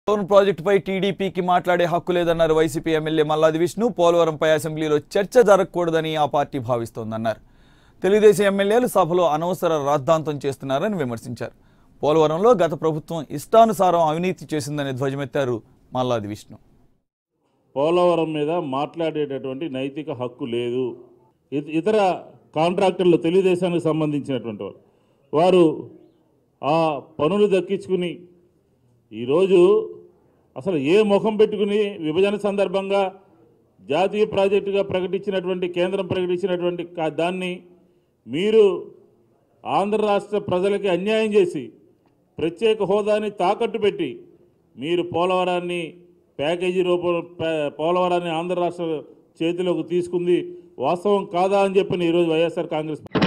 పోలవరం ప్రాజెక్టుపై టీడీపీకి మాట్లాడే హక్కు లేదన్నారు వైసీపీ ఎమ్మెల్యే మల్లాది విష్ణు పోలవరంపై అసెంబ్లీలో చర్చ జరగకూడదని ఆ పార్టీ భావిస్తోందన్నారు తెలుగుదేశం ఎమ్మెల్యేలు సభలో అనవసర రాద్ధాంతం చేస్తున్నారని విమర్శించారు పోలవరంలో గత ప్రభుత్వం ఇష్టానుసారం అవినీతి చేసిందని ధ్వజమెత్తారు మల్లాది విష్ణు పోలవరం మీద మాట్లాడేటటువంటి నైతిక హక్కు లేదు ఇత- ఇతర కాంట్రాక్టర్లు తెలుగుదేశానికి సంబంధించినటువంటి వారు వారు ఆ పనులు దక్కించుకుని ఈరోజు అసలు ఏ ముఖం పెట్టుకుని విభజన సందర్భంగా జాతీయ ప్రాజెక్టుగా ప్రకటించినటువంటి కేంద్రం ప్రకటించినటువంటి కా- దాన్ని మీరు ఆంధ్ర రాష్ట్ర ప్రజలకి అన్యాయం చేసి ప్రత్యేక హోదాని తాకట్టు పెట్టి మీరు పోలవరాన్ని ప్యాకేజీ రూపంలో పే- పోలవరాన్ని ఆంధ్ర రాష్ట్ర చేతిలోకి తీసుకుంది వాస్తవం కాదా అని చెప్పి ఈరోజు వైఎస్ఆర్ కాంగ్రెస్